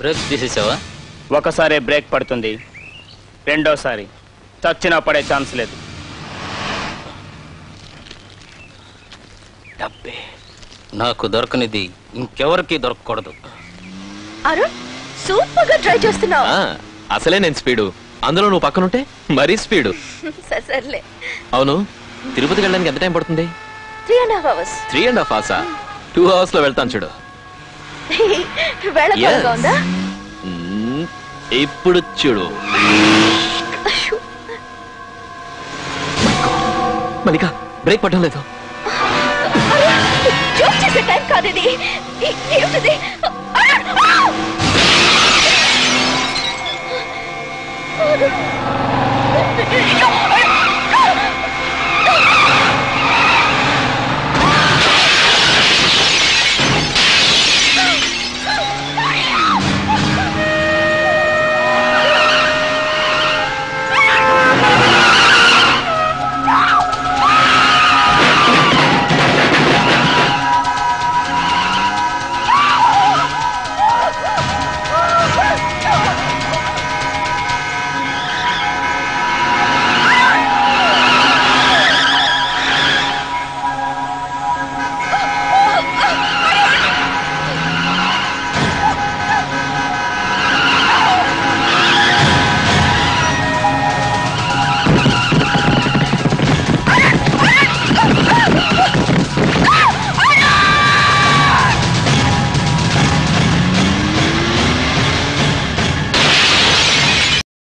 Break తీసేసావా ఒకసారి break పడుతుంది రెండోసారి చచ్చినా పడే ఛాన్స్ లేదు డబ్బే నాకు దొరకనిది ఇంకెవరికి దొరకకూడదు అరుణ్ సూపర్ గా ట్రై చేస్తున్నావు ఆ, అసలే నేను స్పీడు అందులో నువ్వు పక్కనుంటే మరీ స్పీడు సరే, సర్లే అవును తిరుపతికి వెళ్ళడానికి ఎంత టైం పడుతుంది three and half hours three and half అవర్సా టూ అవర్స్ లో వెళ్తాను చూడు వెళ్ళకూడదుగా Yes. ఉందా మ్మ్, ఇప్పుడు చూడు మలిక బ్రేక్ పడడం లేదు జోక్ చేసే టైం కాదు ఇది ఏ- ఏమిటిది అరుణ్! ఆ! అరుణ్! అయ్యో!